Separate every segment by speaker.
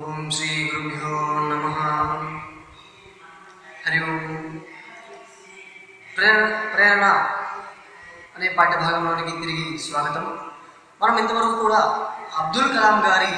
Speaker 1: ఓం శ్రీ గురుభ్యో నమ హరి ఓం ప్రేరణ ప్రేరణ అనే పాఠ్యభాగంలోనికి తిరిగి స్వాగతం మనం ఇంతవరకు కూడా అబ్దుల్ కలాం గారి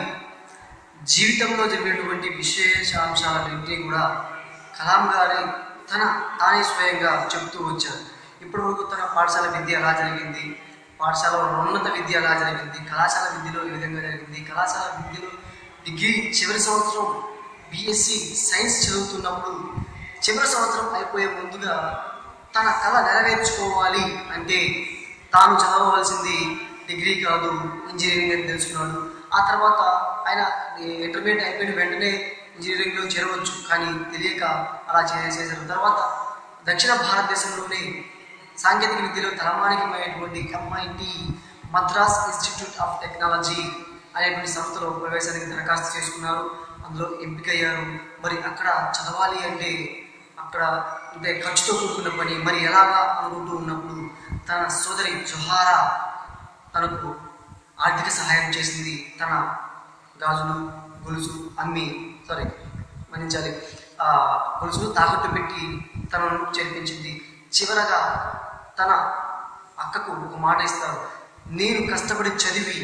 Speaker 1: జీవితంలో జరిగినటువంటి విశేషాంశాలన్నింటినీ కూడా కలాం గారి తన తానే స్వయంగా చెప్తూ వచ్చారు ఇప్పటి వరకు తన పాఠశాల విద్య ఎలా జరిగింది పాఠశాలలో ఉన్నత విద్య ఎలా జరిగింది కళాశాల విద్యలో ఏ విధంగా జరిగింది కళాశాల విద్యలో డిగ్రీ చివరి సంవత్సరం బిఎస్సి సైన్స్ చదువుతున్నప్పుడు చివరి సంవత్సరం అయిపోయే ముందుగా తన కళ నెరవేర్చుకోవాలి అంటే తాను చదవవలసింది డిగ్రీ కాదు ఇంజనీరింగ్ అని తెలుసుకున్నాడు ఆ తర్వాత ఆయన ఇంటర్మీడియట్ అయిపోయిన వెంటనే ఇంజనీరింగ్లో చేరవచ్చు కానీ తెలియక అలా చేసేసారు తర్వాత దక్షిణ భారతదేశంలోనే సాంకేతిక విద్యలో తలమానికమైనటువంటి MIT Madras institute of technology అనేటువంటి సంస్థలో ప్రవేశానికి దరఖాస్తు చేసుకున్నారు అందులో ఎంపికయ్యారు మరి అక్కడ చదవాలి అంటే అక్కడ అంటే ఖర్చుతో కూడుకున్న పని మరి ఎలాగా అనుకుంటూ ఉన్నప్పుడు తన సోదరి జొహారా తనకు ఆర్థిక సహాయం చేసింది తన గాజులు గొలుసు అమ్మి సారీ మన్నించాలి ఆ గొలుసులు తాకట్టు పెట్టి తనను చేర్పించింది చివరగా తన అక్కకు ఒక మాట ఇస్తారు నేను కష్టపడి చదివి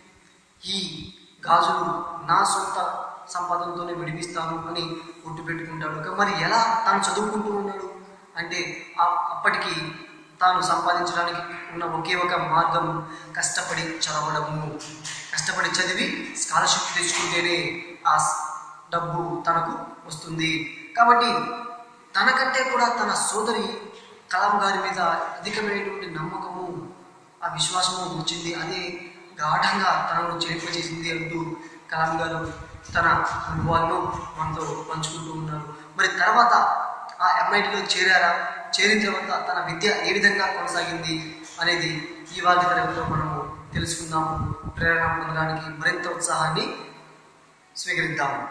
Speaker 1: ఈ గాజులు నా సొంత సంపాదనతోనే విడిపిస్తాను అని గుర్తు పెట్టుకుంటాడు ఇక మరి ఎలా తాను చదువుకుంటూ ఉన్నాడు అంటే ఆ- అప్పటికి తాను సంపాదించడానికి ఉన్న ఒకే ఒక మార్గం కష్టపడి చదవడము కష్టపడి చదివి స్కాలర్షిప్ తెచ్చుకుంటేనే ఆ స్- డబ్బు తనకు వస్తుంది కాబట్టి తనకంటే కూడా తన సోదరి కలాం గారి మీద అధికమైనటువంటి నమ్మకము ఆ విశ్వాసము వచ్చింది అదే గాఢంగా తనను చేరింపజేసింది అంటూ కలాం గారు తన అనుభవాలను మనతో పంచుకుంటూ ఉన్నారు మరి తర్వాత ఆ ఎంఐటిలో చేరారా చేరిన తర్వాత తన విద్య ఏ విధంగా కొనసాగింది అనేది ఈ వాటి తరగతిలో మనము తెలుసుకుందాము ప్రేరణ పొందడానికి మరింత ఉత్సాహాన్ని స్వీకరిద్దాము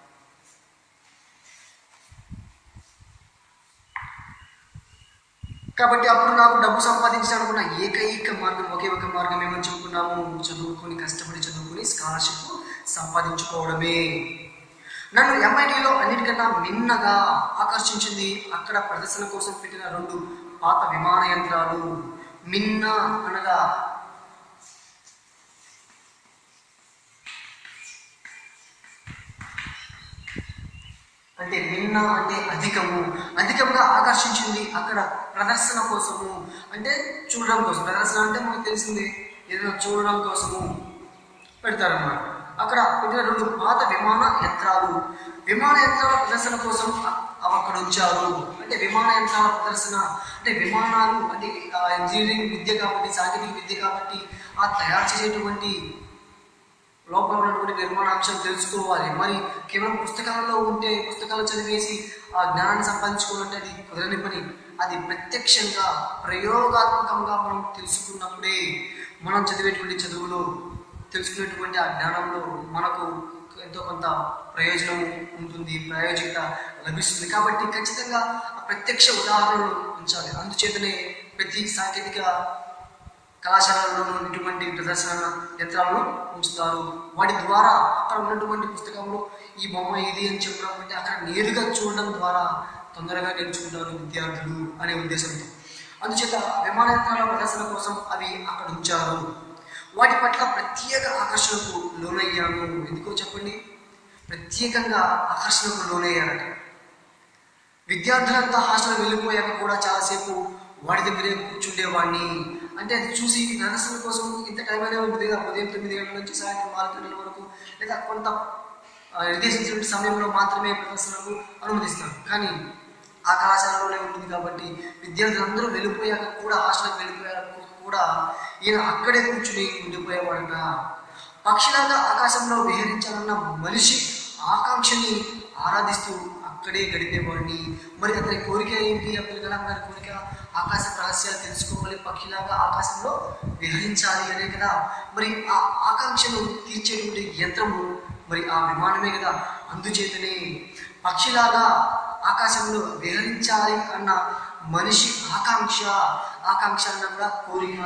Speaker 1: కాబట్టి అప్పుడు నాకు డబ్బు సంపాదించాలనుకున్న ఏకైక మార్గం ఒకే ఒక మార్గం ఏమని చెప్పుకున్నాము చదువుకొని కష్టపడి చదువుకొని స్కాలర్షిప్ సంపాదించుకోవడమే నన్ను ఎంఐటిలో అన్నిటికన్నా మిన్నగా ఆకర్షించింది అక్కడ ప్రదర్శన కోసం పెట్టిన రెండు పాత విమాన యంత్రాలు మిన్న అనగా అంటే నిన్న అంటే అధికము అధికంగా ఆకర్షించింది అక్కడ ప్రదర్శన కోసము అంటే చూడడం కోసం ప్రదర్శన అంటే మనకు తెలిసింది ఏదైనా చూడడం కోసము పెడతారన్నమాట అక్కడ పెట్టిన రెండు పాత విమాన యంత్రాలు విమాన యంత్రాల ప్రదర్శన కోసం అ- అవి అక్కడ ఉంచారు అంటే విమాన యంత్రాల ప్రదర్శన అంటే విమానాలు అంటే ఆ ఇంజనీరింగ్ విద్య కాబట్టి సాంకేతిక విద్య కాబట్టి ఆ తయారు చేసేటువంటి లోపల ఉన్నటువంటి నిర్మాణాంశం తెలుసుకోవాలి మరి కేవలం పుస్తకాలలో ఉంటే పుస్తకాలు చదివేసి ఆ జ్ఞానాన్ని సంపాదించుకోవాలంటే అది కుదరని పని అది ప్రత్యక్షంగా ప్రయోగాత్మకంగా మనం తెలుసుకున్నప్పుడే మనం చదివేటువంటి చదువులో తెలుసుకునేటువంటి ఆ జ్ఞానంలో మనకు ఎంతో కొంత ప్రయోజనం ఉంటుంది ప్రయోజకత లభిస్తుంది కాబట్టి ఖచ్చితంగా ఆ ప్రత్యక్ష ఉదాహరణలు ఉంచాలి అందుచేతనే ప్రతి సాంకేతిక కళాశాలలో ఉన్నటువంటి ప్రదర్శన యంత్రాలను ఉంచుతారు వాటి ద్వారా అక్కడ ఉన్నటువంటి పుస్తకంలో ఈ బొమ్మ ఇది అని చెప్పడం అంటే అక్కడ నేరుగా చూడడం ద్వారా తొందరగా నేర్చుకుంటారు విద్యార్థులు అనే ఉద్దేశంతో అందుచేత విమాన యంత్రాల ప్రదర్శన కోసం అవి అక్కడ ఉంచారు వాటి పట్ల ప్రత్యేక ఆకర్షణకు లోనయ్యాను ఎందుకో చెప్పండి ప్రత్యేకంగా ఆకర్షణకు లోనయ్యారట విద్యార్థులంతా హాస్టల్ వెళ్ళిపోయాక కూడా చాలాసేపు వాడి దగ్గరే కూర్చుండేవాడిని అంటే అది చూసి ప్రదర్శన కోసం ఇంత టైం అయినా ఉంటుంది కదా ఉదయం తొమ్మిది గంటల నుంచి సాయంత్రం ఆరు గంటల వరకు లేదా కొంత ఆ, నిర్దేశించిన సమయంలో మాత్రమే ప్రదర్శనకు అనుమతిస్తారు కానీ ఆ కళాశాలలోనే ఉంటుంది కాబట్టి విద్యార్థులందరూ వెళ్ళిపోయాక కూడా హాస్టల్కి వెళ్ళిపోయాక కూడా ఈయన అక్కడే కూర్చుని ఉండిపోయేవాడట పక్షిలాగా ఆకాశంలో విహరించాలన్న మనిషి ఆకాంక్షని ఆరాధిస్తూ అక్కడే గడిపేవాడిని మరి అతని కోరిక ఏంటి అబ్దుల్ కలాం గారి కోరిక ఆకాశ రహస్యాలు తెలుసుకోవాలి పక్షిలాగా ఆకాశంలో విహరించాలి అనే కదా మరి ఆ ఆకాంక్షను తీర్చేటువంటి యంత్రము మరి ఆ విమానమే కదా అందుచేతనే పక్షిలాగా ఆకాశంలో విహరించాలి అన్న మనిషి ఆకాంక్ష ఆకాంక్ష అన్న కూడా కోరిక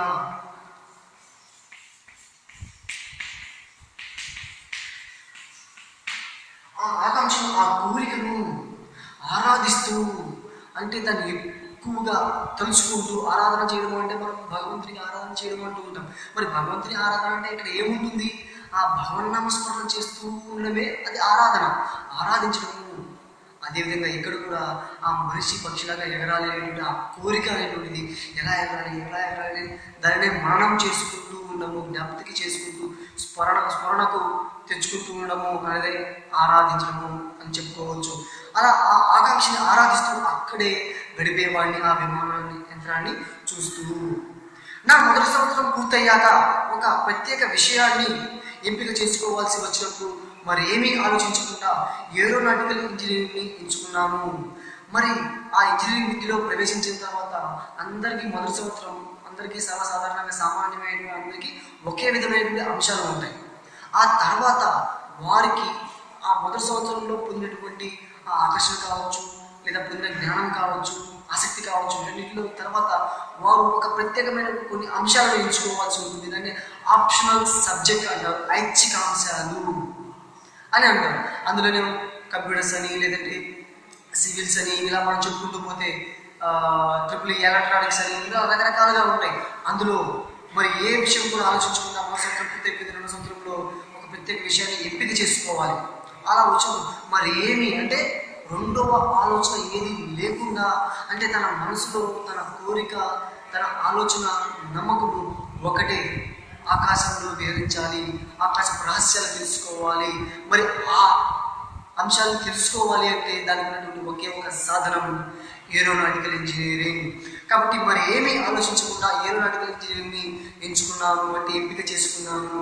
Speaker 1: ఆ ఆకాంక్షను ఆ కోరికను ఆరాధిస్తూ అంటే దాన్ని ఎక్కువగా తలుచుకుంటూ ఆరాధన చేయడం అంటే మనం భగవంతునికి ఆరాధన చేయడం అంటూ ఉంటాం మరి భగవంతుని ఆరాధన అంటే ఇక్కడ ఏముంటుంది ఆ భగవన్నామస్మరణ చేస్తూ ఉండడమే అది ఆరాధన ఆరాధించడము అదేవిధంగా ఇక్కడ కూడా ఆ మనిషి పక్షిలాగా ఎగరాలి అనేటువంటి ఆ కోరిక అనేటువంటిది ఎలా ఎగరాలి ఎలా ఎగరాలి దానిని మననం చేసుకుంటూ ఉండము జ్ఞాపతికి చేసుకుంటూ స్మరణ స్మరణకు తెచ్చుకుంటూ ఉండము అనేది ఆరాధించడము అని చెప్పుకోవచ్చు అలా ఆ ఆకాంక్షని ఆరాధిస్తూ అక్కడే గడిపేవాడిని ఆ విమానాన్ని యంత్రాన్ని చూస్తూ నా మొదటి సంవత్సరం పూర్తయ్యాక ఒక ప్రత్యేక విషయాన్ని ఎంపిక చేసుకోవాల్సి వచ్చినప్పుడు మరి ఏమీ ఆలోచించకుండా ఏరోనాటికల్ ఇంజనీరింగ్ని ఎంచుకున్నాను మరి ఆ ఇంజనీరింగ్ విద్యలో ప్రవేశించిన తర్వాత అందరికీ మొదటి సంవత్సరం అందరికీ సర్వసాధారణంగా సామాన్యమైన అందరికీ ఒకే విధమైనటువంటి అంశాలు ఉంటాయి ఆ తర్వాత వారికి ఆ మొదటి సంవత్సరంలో పొందినటువంటి ఆ ఆకర్షణ కావచ్చు లేదా పొందిన జ్ఞానం కావచ్చు ఆసక్తి కావచ్చు వీటన్నిటిలో తర్వాత వారు ఒక ప్రత్యేకమైన కొన్ని అంశాలను ఎంచుకోవాల్సి ఉంటుంది దాన్ని ఆప్షనల్ సబ్జెక్ట్ అంటారు ఐచ్ఛిక అంశాలు అని అంటారు అందులోనే కంప్యూటర్స్ అని లేదంటే సివిల్స్ అని ఇలా మనం చెప్పుకుంటూ పోతే ట్రిపుల్ ఎలక్ట్రానిక్స్ అని ఇలా రకరకాలుగా ఉంటాయి అందులో మరి ఏ విషయం కూడా ఆలోచించకుండా ఒక సంవత్సరం పూర్తి అయిపోయింది రెండో సంవత్సరంలో ఒక ప్రత్యేక విషయాన్ని ఎంపిక చేసుకోవాలి అలా వచ్చిన మరి ఏమి అంటే రెండవ ఆలోచన ఏది లేకుండా అంటే తన మనసులో తన కోరిక తన ఆలోచన నమ్మకము ఒకటే ఆకాశంలో విహరించాలి ఆకాశ రహస్యాలు తెలుసుకోవాలి మరి ఆ అంశాలను తెలుసుకోవాలి అంటే దానికి ఉన్నటువంటి ఒకే ఒక సాధనం ఏరోనాటికల్ ఇంజనీరింగ్ కాబట్టి మరి ఏమీ ఆలోచించకుండా ఏరోనాటికల్ ఇంజనీరింగ్ని ఎంచుకున్నాను అంటే ఎంపిక చేసుకున్నాను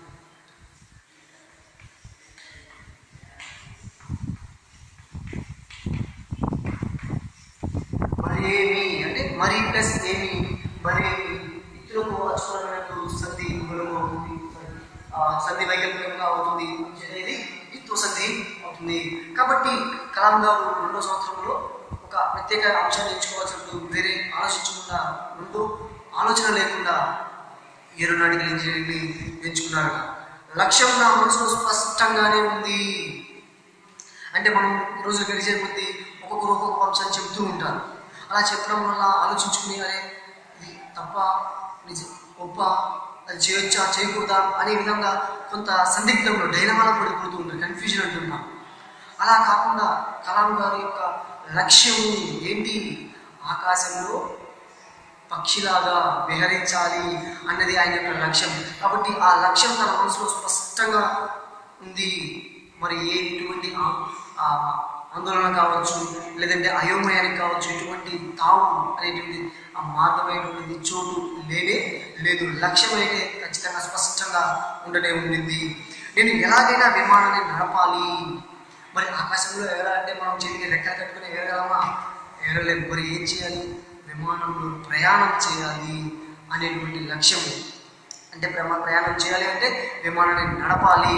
Speaker 1: మరి ఏమి అంటే మరి ప్లస్ ఏమి మరి ఇతరులకు అచ్చుకున్నట్టు సంధి గుణము అవుతుంది ఆ, సంధి వైకల్పంగా అవుతుంది అనేది ఇత్వ సంధి అవుతుంది కాబట్టి కలాం గారు రెండో సంవత్సరంలో ఒక ప్రత్యేక అంశాన్ని ఎంచుకోవాల్సినప్పుడు వేరే ఆలోచించకుండా ముందు ఆలోచన లేకుండా ఏరోనాటికల్ ఇంజనీరింగ్ని ఎంచుకున్నారు లక్ష్యం నా మనసులో స్పష్టంగానే ఉంది అంటే మనం రోజు గడిచే కొద్దీ ఒక్కొక్కరు ఒక్కొక్క అంశాన్ని చెప్తూ ఉంటారు అలా చెప్పడం వల్ల ఆలోచించుకుని అరే ఇది తప్ప నిజ గొప్ప అది చేయొచ్చా చేయకూడదా అనే విధంగా కొంత సందిగ్ధంలో డైలమాలో పడిపోతూ ఉంటారు కన్ఫ్యూజన్ అంటున్నాం అలా కాకుండా కలాం గారి యొక్క లక్ష్యము ఏంటి ఆకాశంలో పక్షిలాగా విహరించాలి అన్నది ఆయన యొక్క లక్ష్యం కాబట్టి ఆ లక్ష్యం తన మనసులో స్పష్టంగా ఉంది మరి ఏ ఎటువంటి ఆ- ఆ ఆందోళన కావచ్చు లేదంటే అయోమయానికి కావచ్చు ఎటువంటి తావు అనేటువంటి ఆ మార్గమైనటువంటి చోటు లేనే లేదు లక్ష్యం అయితే ఖచ్చితంగా స్పష్టంగా ఉండనే ఉండింది నేను ఎలాగైనా విమానాన్ని నడపాలి మరి ఆకాశంలో ఎగరాలంటే మనం చేతికి రెక్కలు కట్టుకుని ఎగరగలమా ఎగరలేము మరి ఏం చేయాలి విమానంలో ప్రయాణం చేయాలి అనేటువంటి లక్ష్యం అంటే ప్రమా ప్రయాణం చేయాలి అంటే విమానాన్ని నడపాలి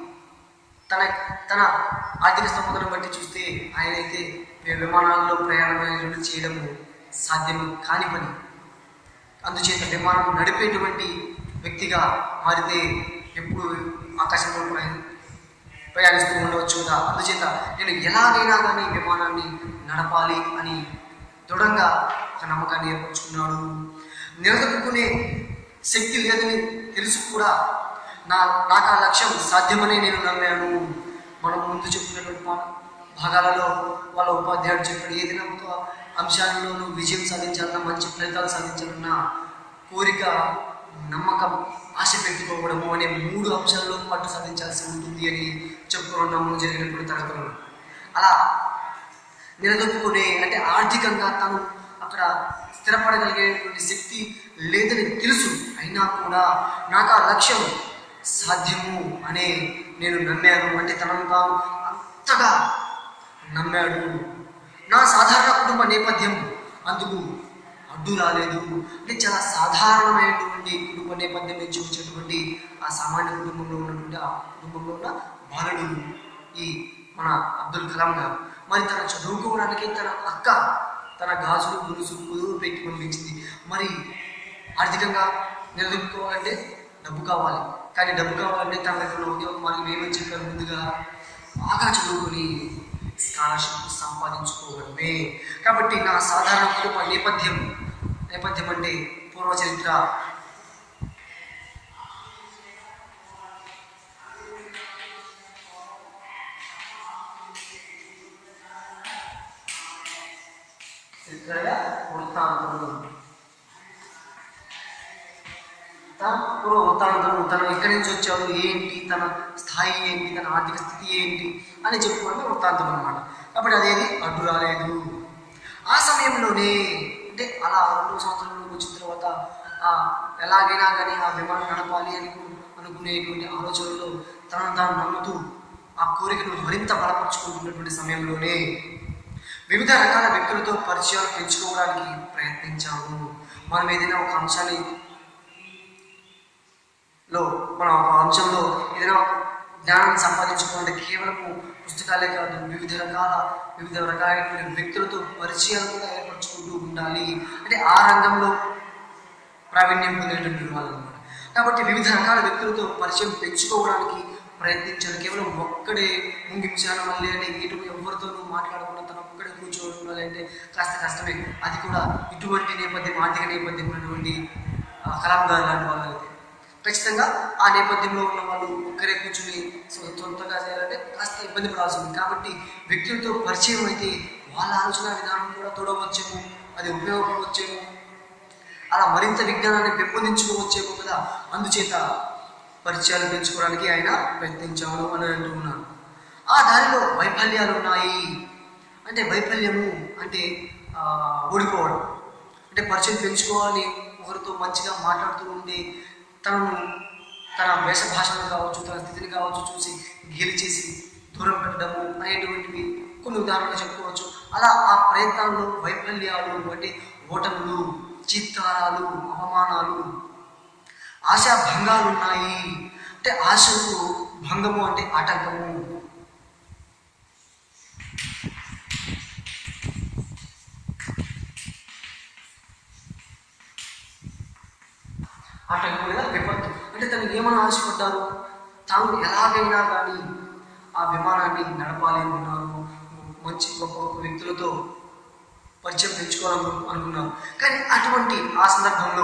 Speaker 1: తన తన ఆర్థిక స్తోమతను బట్టి చూస్తే ఆయన అయితే విమానాల్లో ప్రయాణం అనేటువంటి చేయడం సాధ్యం కాని పని అందుచేత విమానం నడిపేటువంటి వ్యక్తిగా మారితే ఎప్పుడు ఆకాశంలో ప్రయాణం ప్రయాణిస్తూ ఉండవచ్చు కదా అందుచేత నేను ఎలాగైనా కానీ విమానాన్ని నడపాలి అని దృఢంగా ఒక నమ్మకాన్ని ఏర్పరచుకున్నాడు నిలదొక్కునే శక్తి లేదని తెలుసు కూడా నా నాకు ఆ లక్ష్యం సాధ్యమని నేను నమ్మాను మనం ముందు చెప్పినటువంటి మా భాగాలలో వాళ్ళ ఉపాధ్యాయుడు చెప్పాడు ఏదైనా ఒక అంశాల్లోనూ విజయం సాధించాలన్నా మంచి ఫలితాలు సాధించాలన్నా కోరిక నమ్మకం ఆశ పెట్టుకోవడము అనే మూడు అంశాల్లో పట్టు సాధించాల్సి ఉంటుంది అని చెప్పుకున్నాము జరిగినటువంటి తరగతులు అలా నిలదొక్కునే అంటే ఆర్థికంగా తను అక్కడ స్థిరపడగలిగేటువంటి శక్తి లేదని తెలుసు అయినా కూడా నాకు ఆ లక్ష్యం సాధ్యము అనే నేను నమ్మాను అంటే తనను తాను అంతగా నమ్మాడు నా సాధారణ కుటుంబ నేపథ్యం అందుకు అడ్డు రాలేదు అంటే చాలా సాధారణమైనటువంటి కుటుంబ నేపథ్యం నుంచి వచ్చేటువంటి ఆ సామాన్య కుటుంబంలో ఉన్నటువంటి ఆ కుటుంబంలో ఉన్న బాలుడు ఈ మన అబ్దుల్ కలాం గారు మరి తన చదువుకోవడానికి తన అక్క తన గాజులు గురుసు కుదురు పెట్టి పంపించింది మరి ఆర్థికంగా నిలదొక్కుకోవాలంటే డబ్బు కావాలి కానీ డబ్బు కావాలంటే తన దగ్గర ఉన్న ఉద్యోగం మార్గం ఏమని చెప్పారు ముందుగా బాగా చదువుకొని స్కాలర్షిప్ సంపాదించుకోవడమే కాబట్టి నా సాధారణ కుటుంబ నేపథ్యం నేపథ్యం అంటే పూర్వ చరిత్ర చరిత్రగా వృత్తాంతము తన పూర్వ వృత్తాంతము తను ఎక్కడి నుంచి వచ్చాడు ఏంటి తన స్థాయి ఏంటి తన ఆర్థిక స్థితి ఏంటి అని చెప్పుకోవడమే వృత్తాంతం అనమాట కాబట్టి అదేది అడ్డు రాలేదు ఆ సమయంలోనే అంటే అలా రెండు సంవత్సరంలోకి వచ్చిన తర్వాత ఆ ఎలాగైనా కానీ ఆ విమానం నడపాలి అని అనుకునేటువంటి ఆలోచనలో తనను తాను నమ్ముతూ ఆ కోరికను మరింత బలపరుచుకుంటున్నటువంటి సమయంలోనే వివిధ రకాల వ్యక్తులతో పరిచయాలు పెంచుకోవడానికి ప్రయత్నించాము మనం ఏదైనా ఒక అంశాన్ని లో మనం ఒక అంశంలో ఏదైనా జ్ఞానాన్ని సంపాదించుకోవాలంటే కేవలము పుస్తకాలే కాదు వివిధ రకాల వివిధ రకాలైన వ్యక్తులతో పరిచయాలు కూడా ఏర్పరచుకుంటూ ఉండాలి అంటే ఆ రంగంలో ప్రావీణ్యం పొందేటువంటి వాళ్ళు అనమాట కాబట్టి వివిధ రకాల వ్యక్తులతో పరిచయం పెంచుకోవడానికి ప్రయత్నించాను కేవలం ఒక్కడే ముంగిపించాను మళ్ళీ అంటే ఇటు ఎవరితోనూ మాట్లాడకుండా తను ఒక్కడే కూర్చోవడం ఉండాలి అంటే కాస్త కష్టమే అది కూడా ఇటువంటి నేపథ్యం ఆర్థిక నేపథ్యం ఉన్నటువంటి ఆ, కలాం గారు లాంటి వాళ్ళు అయితే ఖచ్చితంగా ఆ నేపథ్యంలో ఉన్న వాళ్ళు ఒక్కరే కూర్చుని సొ- సొంతంగా చేయాలంటే కాస్త ఇబ్బంది పడాల్సి ఉంది కాబట్టి వ్యక్తులతో పరిచయం అయితే వాళ్ళ ఆలోచన విధానం కూడా తోడవచ్చేమో అది ఉపయోగపడవచ్చేమో అలా మరింత విజ్ఞానాన్ని పెంపొందించుకోవచ్చేమో కదా అందుచేత పరిచయాలు పెంచుకోవడానికి ఆయన ప్రయత్నించాను అని అంటూ ఉన్నాను ఆ దారిలో వైఫల్యాలు ఉన్నాయి అంటే వైఫల్యము అంటే ఆ, ఓడిపోవడం అంటే పరిచయం పెంచుకోవాలని ఒకరితో మంచిగా మాట్లాడుతూ ఉండి తనను తన వేష భాషను కావచ్చు తన స్థితిని కావచ్చు చూసి గేలి చేసి దూరం పెట్టడము అనేటువంటివి కొన్ని ఉదాహరణలు చెప్పుకోవచ్చు అలా ఆ ప్రయత్నాల్లో వైఫల్యాలు అంటే ఓటములు చిత్తారాలు అవమానాలు ఆశా భంగాలు ఉన్నాయి అంటే ఆశకు భంగము అంటే ఆటంకము ఆటంకం లేదా విపత్తు అంటే తను ఏమని ఆశపడ్డారు తాను ఎలాగైనా కానీ ఆ విమానాన్ని నడపాలి అనుకున్నారు మంచి గొప్ప గొప్ప వ్యక్తులతో పరిచయం పెంచుకోవాలను అనుకున్నారు కానీ అటువంటి ఆ సందర్భంలో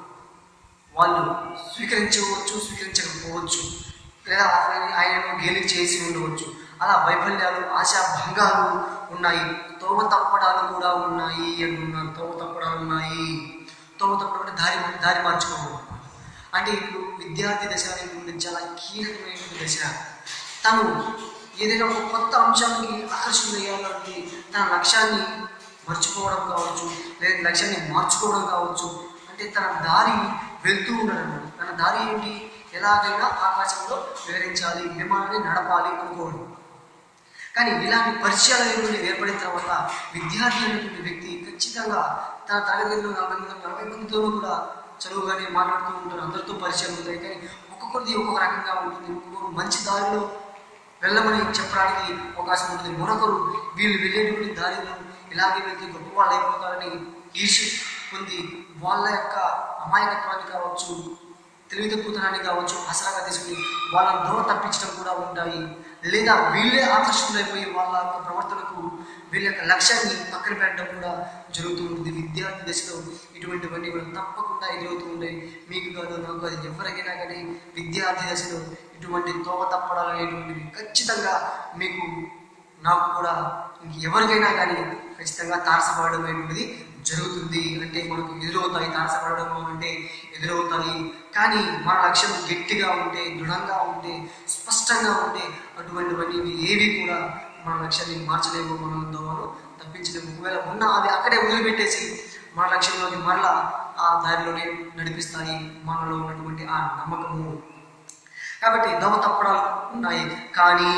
Speaker 1: వాళ్ళు స్వీకరించవచ్చు స్వీకరించకపోవచ్చు లేదా ఆయన ఆయనను గేలి చేసి ఉండవచ్చు అలా వైఫల్యాలు ఆశా భంగాలు ఉన్నాయి తోవ తప్పడాలు కూడా ఉన్నాయి అంటున్నారు తోవ తప్పడాలు ఉన్నాయి తోవ తప్పడం అంటే దారి దారి మార్చుకోవడం అంటే ఇప్పుడు విద్యార్థి దశ అనేటువంటి చాలా కీలకమైనటువంటి దశ తను ఏదైనా ఒక కొత్త అంశానికి ఆకర్షితులయ్యాలంటే తన లక్ష్యాన్ని మర్చిపోవడం కావచ్చు లేదా లక్ష్యాన్ని మార్చుకోవడం కావచ్చు అంటే తన దారి వెళ్తూ ఉండడం తన దారి ఏంటి ఎలాగైనా ఆకాశంలో వివరించాలి విమానాన్ని నడపాలి అనుకోవడం కానీ ఇలాంటి పరిచయాలు అనేటువంటి ఏర్పడిన తర్వాత విద్యార్థి అనేటువంటి వ్యక్తి ఖచ్చితంగా తన తరగతిలో నలభై మంది నలభై మందితోనూ కూడా చదువుగానే మాట్లాడుతూ ఉంటారు అందరితో పరిచయం ఉంటాయి కానీ ఒక్కొక్కరిది ఒక్కొక్క రకంగా ఉంటుంది ఒక్కొక్కరు మంచి దారిలో వెళ్ళమని చెప్పడానికి అవకాశం ఉంటుంది మరొకరు వీళ్ళు వెళ్ళేటువంటి దారిలో ఇలాగే వెళ్తే గొప్ప వాళ్ళు అయిపోతారని ఈర్ష పొంది వాళ్ళ యొక్క అమాయకత్వాన్ని కావచ్చు తెలివి తక్కువతనాన్ని కావచ్చు ఆసరాగా తీసుకుని వాళ్ళని దూరం తప్పించడం కూడా ఉంటాయి లేదా వీళ్ళే ఆకర్షితులైపోయి వాళ్ళ యొక్క ప్రవర్తనకు వీళ్ళ యొక్క లక్ష్యాన్ని పక్కన పెట్టడం కూడా జరుగుతూ ఉంటుంది విద్యార్థి దశలో ఇటువంటివన్నీ కూడా తప్పకుండా ఎదురవుతూ ఉంటాయి మీకు కాదు నాకు కాదు ఎవరికైనా కానీ విద్యార్థి దశలో ఇటువంటి తోవ తప్పడాలు అనేటువంటివి ఖచ్చితంగా మీకు నాకు కూడా ఇంక ఎవరికైనా కానీ ఖచ్చితంగా తారసపడడం అనేటువంటిది జరుగుతుంది అంటే మనకు ఎదురవుతాయి తారసపడడం అంటే ఎదురవుతాయి కానీ మన లక్ష్యం గట్టిగా ఉంటే దృఢంగా ఉంటే స్పష్టంగా ఉంటే అటువంటివన్నీ ఏవి కూడా మన లక్ష్యాన్ని మార్చలేము మనం దోవను తప్పించలేము ఒకవేళ ఉన్న అవి అక్కడే వదిలిపెట్టేసి మన లక్ష్యంలోకి మరలా ఆ దారిలోనే నడిపిస్తాయి మనలో ఉన్నటువంటి ఆ నమ్మకము కాబట్టి దోవ తప్పడాలు ఉన్నాయి కానీ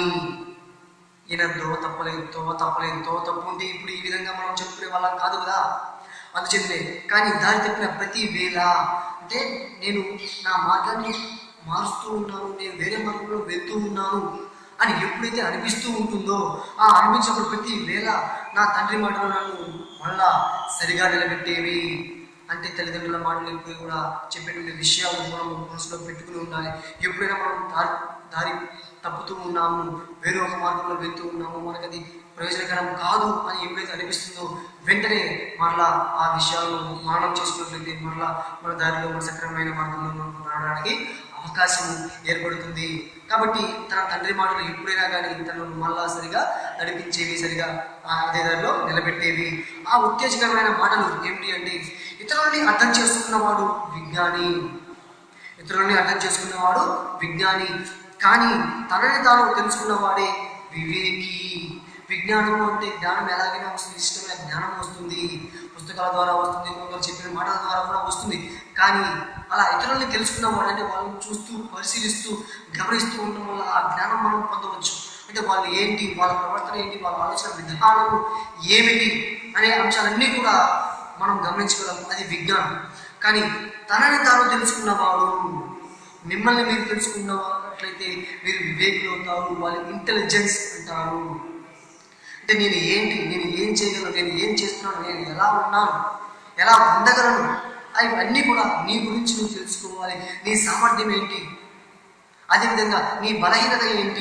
Speaker 1: ఈయన దోవ తప్పలేదు దోవ తప్పలేదు దోవ తప్పు ఉంటే ఇప్పుడు ఈ విధంగా మనం చెప్పుకునే వాళ్ళం కాదు కదా అందుచేతనే కానీ దారి తప్పిన ప్రతి వేళ అంటే నేను నా మార్గాన్ని మారుస్తూ ఉన్నాను నేను వేరే మార్గంలో వెళ్తూ ఉన్నాను అని ఎప్పుడైతే అనిపిస్తూ ఉంటుందో ఆ అనిపించినప్పుడు ప్రతి వేళ నా తండ్రి మాటలు నన్ను మళ్ళా సరిగా నిలబెట్టేవి అంటే తల్లిదండ్రుల మాటలు ఎప్పుడు కూడా చెప్పేటువంటి విషయాలు మనం మనసులో పెట్టుకుని ఉండాలి ఎప్పుడైనా మనం దారి దారి తప్పుతూ ఉన్నాము వేరే ఒక మార్గంలో వెళ్తూ ఉన్నాము మనకు అది ప్రయోజనకరం కాదు అని ఎప్పుడైతే అనిపిస్తుందో వెంటనే మరలా ఆ విషయాలను మానం చేసుకున్నట్లయితే మరలా మన దారిలో మన సక్రమమైన మార్గంలో మనం నడవడానికి అవకాశం ఏర్పడుతుంది కాబట్టి తన తండ్రి మాటలు ఎప్పుడైనా కానీ తనను మళ్ళా సరిగా నడిపించేవి సరిగా ఆ అదే దారిలో నిలబెట్టేవి ఆ ఉత్తేజకరమైన మాటలు ఏమిటి అంటే ఇతరులని అర్థం చేసుకున్నవాడు విజ్ఞాని ఇతరులని అర్థం చేసుకున్నవాడు విజ్ఞాని కానీ తనని తాను తెలుసుకున్నవాడే వివేకి విజ్ఞానం అంటే జ్ఞానం ఎలాగైనా వస్తుంది ఇష్టమైన జ్ఞానం వస్తుంది పుస్తకాల ద్వారా వస్తుంది కొందరు చెప్పిన మాటల ద్వారా కూడా వస్తుంది కానీ అలా ఇతరుల్ని తెలుసుకున్నవాడు అంటే వాళ్ళని చూస్తూ పరిశీలిస్తూ గమనిస్తూ ఉండడం వల్ల ఆ జ్ఞానం మనం పొందవచ్చు అంటే వాళ్ళు ఏంటి వాళ్ళ ప్రవర్తన ఏంటి వాళ్ళ ఆలోచన విధానం ఏమిటి అనే అంశాలన్నీ కూడా మనం గమనించగలం అది విజ్ఞానం కానీ తనని తాను తెలుసుకున్నవాడు మిమ్మల్ని మీరు తెలుసుకున్నట్లయితే మీరు వివేకులు అవుతారు వాళ్ళ ఇంటెలిజెన్స్ అంటారు అంటే నేను ఏంటి నేను ఏం చేయగలను నేను ఏం చేస్తున్నాను నేను ఎలా ఉన్నాను ఎలా ఉండగలను అవి అన్నీ కూడా నీ గురించి నువ్వు తెలుసుకోవాలి నీ సామర్థ్యం ఏంటి అదేవిధంగా నీ బలహీనత ఏంటి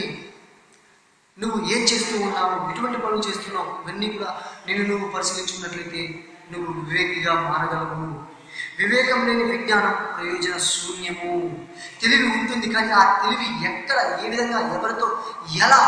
Speaker 1: నువ్వు ఏం చేస్తూ ఉన్నావు ఎటువంటి పనులు చేస్తున్నావు ఇవన్నీ కూడా నేను నువ్వు పరిశీలించుకున్నట్లయితే నువ్వు వివేకిగా మారగలవు వివేకం లేని విజ్ఞానం ప్రయోజన శూన్యము తెలివి ఉంటుంది కానీ ఆ తెలివి ఎక్కడ ఏ విధంగా ఎవరితో ఎలా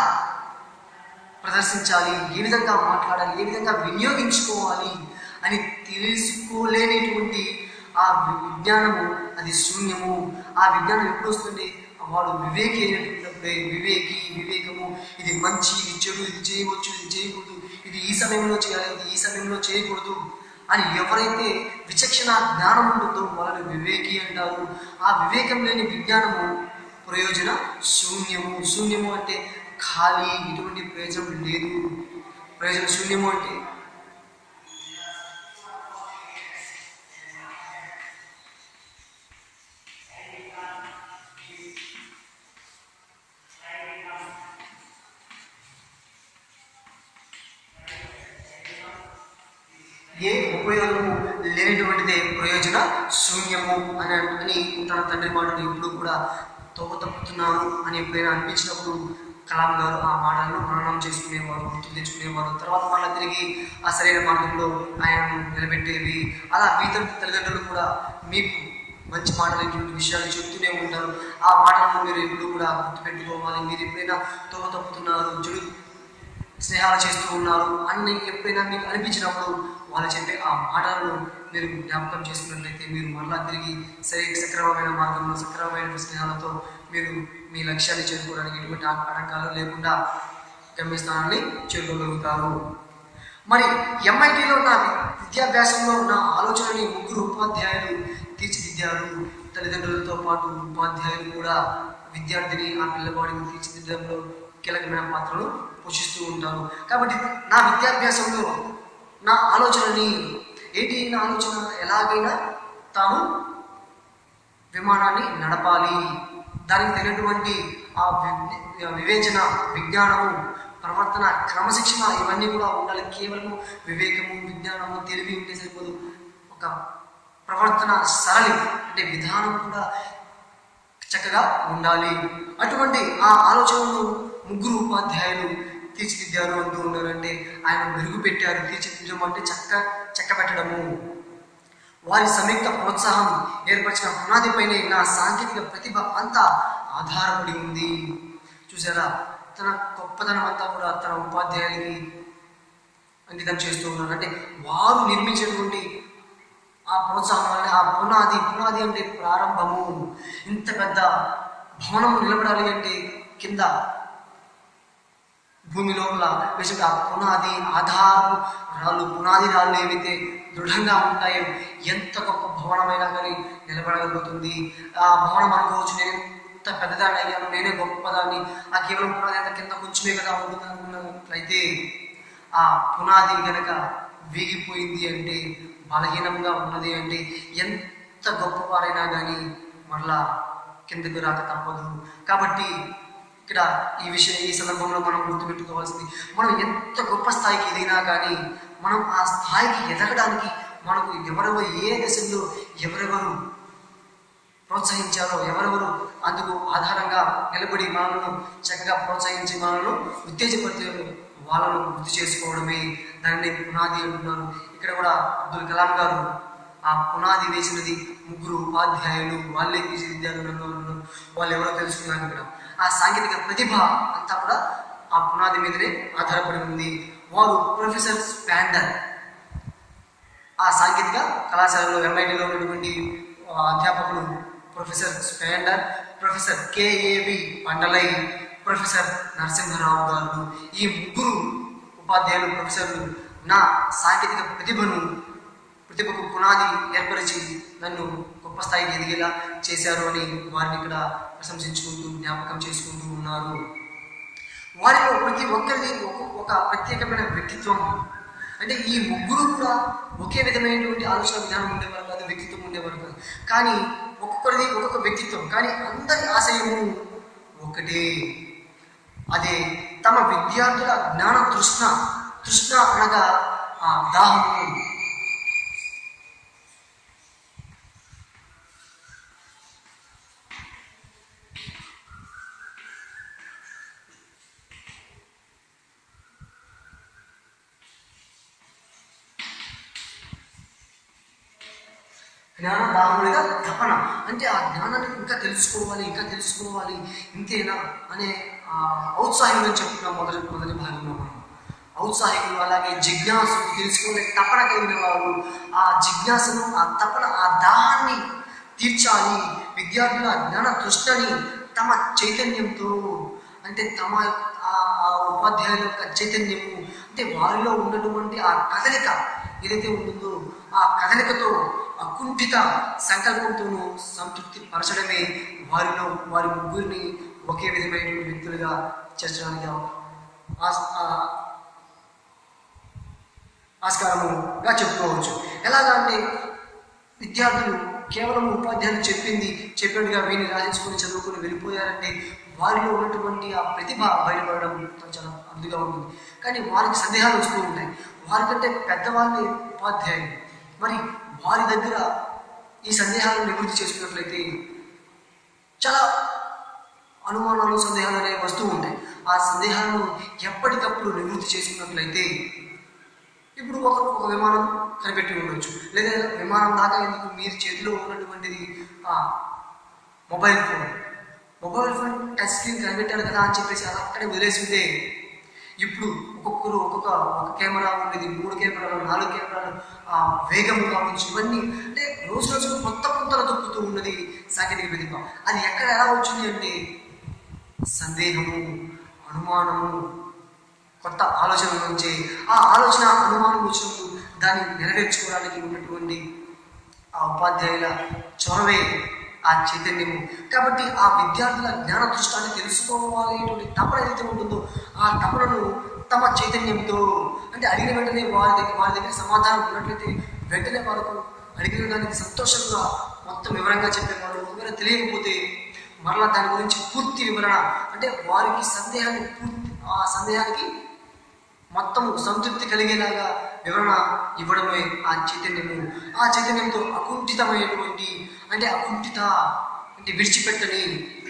Speaker 1: ప్రదర్శించాలి ఏ విధంగా మాట్లాడాలి ఏ విధంగా వినియోగించుకోవాలి అని తెలుసుకోలేనిటువంటి ఆ విజ్ఞానము అది శూన్యము ఆ విజ్ఞానం ఎప్పుడు వస్తుంది వాడు వివేకి అయినటువంటిప్పుడే వివేకి వివేకము ఇది మంచి ఇది చెడు ఇది చేయవచ్చు ఇది చేయకూడదు ఇది ఈ సమయంలో చేయాలి ఇది ఈ సమయంలో చేయకూడదు అని ఎవరైతే విచక్షణ జ్ఞానం ఉంటుందో వాళ్ళని వివేకి అంటారు ఆ వివేకం లేని విజ్ఞానము ప్రయోజన శూన్యము శూన్యము అంటే ఖాళీ ఎటువంటి ప్రయోజనం లేదు ప్రయోజన శూన్యము అంటే ఏ ఉపయోగము లేనటువంటిదే ప్రయోజన శూన్యము అని అని తన తండ్రి మాటలు ఎప్పుడు కూడా తోవ తప్పుతున్నాను అని ఎప్పుడైనా అనిపించినప్పుడు కలాం గారు ఆ మాటలను మననం చేసుకునేవారు గుర్తు తెచ్చుకునేవారు తర్వాత మళ్ళీ తిరిగి ఆ సరైన మార్గంలో ఆయనను నిలబెట్టేవి అలా మిగతా తల్లిదండ్రులు కూడా మీకు మంచి మాటలు ఇటువంటి విషయాలు చెప్తూనే ఉంటారు ఆ మాటలను మీరు ఎప్పుడు కూడా గుర్తుపెట్టుకోవాలి మీరు ఎప్పుడైనా తోవ తప్పుతున్నారు చెడు స్నేహాలు చేస్తూ ఉన్నారు అని ఎప్పుడైనా మీకు అనిపించినప్పుడు వాళ్ళు చెప్పే ఆ మాటలను మీరు జ్ఞాపకం చేసుకున్నట్లయితే మీరు మరలా తిరిగి సరి సక్రమమైన మార్గంలో సక్రమమైన స్నేహాలతో మీరు మీ లక్ష్యాన్ని చేరుకోవడానికి ఎటువంటి ఆ- ఆటంకాలు లేకుండా గమ్యస్థానాన్ని చేరుకోగలుగుతారు మరి ఎంఐటిలో నా విద్యాభ్యాసంలో నా ఆలోచనని ముగ్గురు ఉపాధ్యాయులు తీర్చిదిద్దారు తల్లిదండ్రులతో పాటు ఉపాధ్యాయులు కూడా విద్యార్థిని ఆ పిల్లవాడిని తీర్చిదిద్దడంలో కీలకమైన పాత్రలు పోషిస్తూ ఉంటారు కాబట్టి నా విద్యాభ్యాసంలో నా ఆలోచనని ఏంటి నా ఆలోచన ఎలాగైనా తాను విమానాన్ని నడపాలి దానికి తగినటువంటి ఆ వి- వివేచన విజ్ఞానము ప్రవర్తన క్రమశిక్షణ ఇవన్నీ కూడా ఉండాలి కేవలము వివేకము విజ్ఞానము తెలివి ఉంటే సరిపోదు ఒక ప్రవర్తన సరళి అంటే విధానం కూడా చక్కగా ఉండాలి అటువంటి ఆ ఆలోచనను ముగ్గురు ఉపాధ్యాయులు తీర్చిదిద్దారు అంటూ ఉన్నారంటే ఆయన మెరుగు పెట్టారు తీర్చిదిద్దడం అంటే చక్క చెక్క పెట్టడము వారి సంయుక్త ప్రోత్సాహం ఏర్పరిచిన పునాదిపైనే నా సాంకేతిక ప్రతిభ అంతా ఆధారపడి ఉంది చూసారా తన గొప్పతనం అంతా కూడా తన ఉపాధ్యాయులకి అంకితం చేస్తూ ఉన్నారు అంటే వారు నిర్మించినటువంటి ఆ ప్రోత్సాహం వల్ల ఆ పునాది పునాది అంటే ప్రారంభము ఇంత పెద్ద భవనం నిలబడాలి అంటే కింద భూమి లోపల వేసే ఆ పునాది ఆధారపు రాళ్ళు పునాది రాళ్ళు ఏవైతే దృఢంగా ఉంటాయో ఎంత గొప్ప భవనమైనా కానీ నిలబడగలుగుతుంది ఆ భవనం అనుకోవచ్చు నేను ఎంత పెద్దదాన్ని అయ్యాను నేనే గొప్పదాన్ని ఆ కేవలం పునాది అంత కింద కొంచెమే కదా ఉంటుంది అనుకున్నట్లయితే ఆ పునాది గనక వీగిపోయింది అంటే బలహీనంగా ఉన్నది అంటే ఎంత గొప్పవారైనా కానీ మరలా కిందకు రాక తప్పదు కాబట్టి ఇక్కడ ఈ విషయం ఈ సందర్భంలో మనం గుర్తుపెట్టుకోవాల్సింది మనం ఎంత గొప్ప స్థాయికి ఎదిగినా కానీ మనం ఆ స్థాయికి ఎదగడానికి మనకు ఎవరెవరు ఏ దశల్లో ఎవరెవరు ప్రోత్సహించారో ఎవరెవరు అందుకు ఆధారంగా నిలబడి మనలను చక్కగా ప్రోత్సహించి మనలను ఉత్తేజపరిచారు వాళ్ళను గుర్తు చేసుకోవడమే దాన్ని పునాది అంటున్నారు ఇక్కడ కూడా అబ్దుల్ కలాం గారు ఆ పునాది వేసినది ముగ్గురు ఉపాధ్యాయులు వాళ్ళే విశ్వవిద్యాలయంలో ఉన్నారు వాళ్ళు ఎవరో తెలుసుకున్నాను ఇక్కడ ఆ సాంకేతిక ప్రతిభ అంతా కూడా ఆ పునాది మీదనే ఆధారపడి ఉంది వారు ప్రొఫెసర్ స్పాండర్ ఆ సాంకేతిక కళాశాలలో ఎంఐటిలో ఉన్నటువంటి ఆ, అధ్యాపకులు ప్రొఫెసర్ స్పాండర్ professor KAV Pandalai professor Narasimharao garu ఈ ముగ్గురు ఉపాధ్యాయులు ప్రొఫెసర్లు నా సాంకేతిక ప్రతిభను ప్రతిభకు పునాది ఏర్పరిచి నన్ను గొప్ప స్థాయికి ఎదిగేలా చేశారు అని వారిని ఇక్కడ ప్రశంసించుకుంటూ జ్ఞాపకం చేసుకుంటూ ఉన్నారు వారిలో ప్రతి ఒక్కరిది ఒక ఒక ప్రత్యేకమైన వ్యక్తిత్వం అంటే ఈ ముగ్గురు కూడా ఒకే విధమైనటువంటి ఆలోచన విధానం ఉండేవారు కాదు వ్యక్తిత్వం ఉండేవారు కాదు కానీ ఒక్కొక్కరిది ఒక్కొక్క వ్యక్తిత్వం కానీ అందరి ఆశయము ఒకటే అదే తమ విద్యార్థుల జ్ఞాన తృష్ణ తృష్ణ అనగా ఆ దాహము జ్ఞాన దాహముడిగా తపన అంటే ఆ జ్ఞానాన్ని ఇంకా తెలుసుకోవాలి ఇంకా తెలుసుకోవాలి ఇంతేనా అనే ఆ ఔత్సాహికులు చెప్తున్నాం మొదటి మొదటి భాగంలో మనం ఔత్సాహికులు అలాగే జిజ్ఞాసు తెలుసుకునే తపన కలిగిన వారు ఆ జిజ్ఞాసను ఆ తపన ఆ దాహాన్ని తీర్చాలి విద్యార్థుల జ్ఞాన తృష్ణని తమ చైతన్యంతో అంటే తమ ఆ ఆ ఉపాధ్యాయుల యొక్క చైతన్యము అంటే వారిలో ఉన్నటువంటి ఆ కదలిక ఏదైతే ఉంటుందో ఆ కదలికతో అకుంఠిత సంకల్పంతోనూ సంతృప్తి పరచడమే వారిలో వారి ముగ్గురిని ఒకే విధమైనటువంటి వ్యక్తులుగా చేర్చడానికి ఆస్- ఆ- ఆస్కారముగా చెప్పుకోవచ్చు ఎలాగా అంటే విద్యార్థులు కేవలం ఉపాధ్యాయులు చెప్పింది చెప్పినట్టుగా వీని రాసేసుకొని చదువుకొని వెళ్ళిపోయారంటే వారిలో ఉన్నటువంటి ఆ ప్రతిభ బయటపడడం చాలా అరుదుగా ఉంటుంది కానీ వారికి సందేహాలు వస్తూ ఉంటాయి వారికంటే పెద్దవాళ్ళే ఉపాధ్యాయులు మరి వారి దగ్గర ఈ సందేహాలను నివృత్తి చేసుకున్నట్లయితే చాలా అనుమానాలు సందేహాలు అనేవి వస్తూ ఉంటాయి ఆ సందేహాలను ఎప్పటికప్పుడు నివృత్తి చేసుకున్నట్లయితే ఇప్పుడు ఒక ఒక విమానం కనిపెట్టి ఉండొచ్చు లేదా విమానం దాకా ఎందుకు మీరు చేతిలో ఉన్నటువంటిది ఆ mobile phone mobile phone touch screen కనిపెట్టారు కదా అని చెప్పేసి అలా అక్కడే వదిలేసి ఉంటే ఇప్పుడు ఒక్కొక్కరు ఒక్కొక్క ఒక కెమెరా ఉండేది మూడు కెమెరాలు నాలుగు కెమెరాలు ఆ వేగము కావచ్చు ఇవన్నీ అంటే రోజు రోజు కొత్త పుంతలు తొక్కుతూ ఉన్నది సాంకేతిక ప్రతిభ అది ఎక్కడ ఎలా వచ్చింది అంటే సందేహము అనుమానము కొత్త ఆలోచన నుంచి ఆ ఆలోచన అనుమానం వచ్చినప్పుడు దాన్ని నెరవేర్చుకోవడానికి ఉన్నటువంటి ఆ ఉపాధ్యాయుల చొరవే ఆ చైతన్యము కాబట్టి ఆ విద్యార్థుల జ్ఞాన దృష్టాన్ని తెలుసుకోవాలనేటువంటి తపన ఏదైతే ఉంటుందో ఆ తపనను తమ చైతన్యంతో అంటే అడిగిన వెంటనే వారి దగ్గర వారి దగ్గర సమాధానం ఉన్నట్లయితే వెంటనే వారికి అడిగిన దానికి సంతోషంగా మొత్తం వివరంగా చెప్పేవారు ఒకవేళ తెలియకపోతే మరలా దాని గురించి పూర్తి వివరణ అంటే వారికి సందేహాన్ని పూర్తి ఆ సందేహానికి మొత్తం సంతృప్తి కలిగేలాగా వివరణ ఇవ్వడమే ఆ చైతన్యము ఆ చైతన్యంతో అకుంఠితమైనటువంటి అంటే అకుంఠిత అంటే విడిచిపెట్టని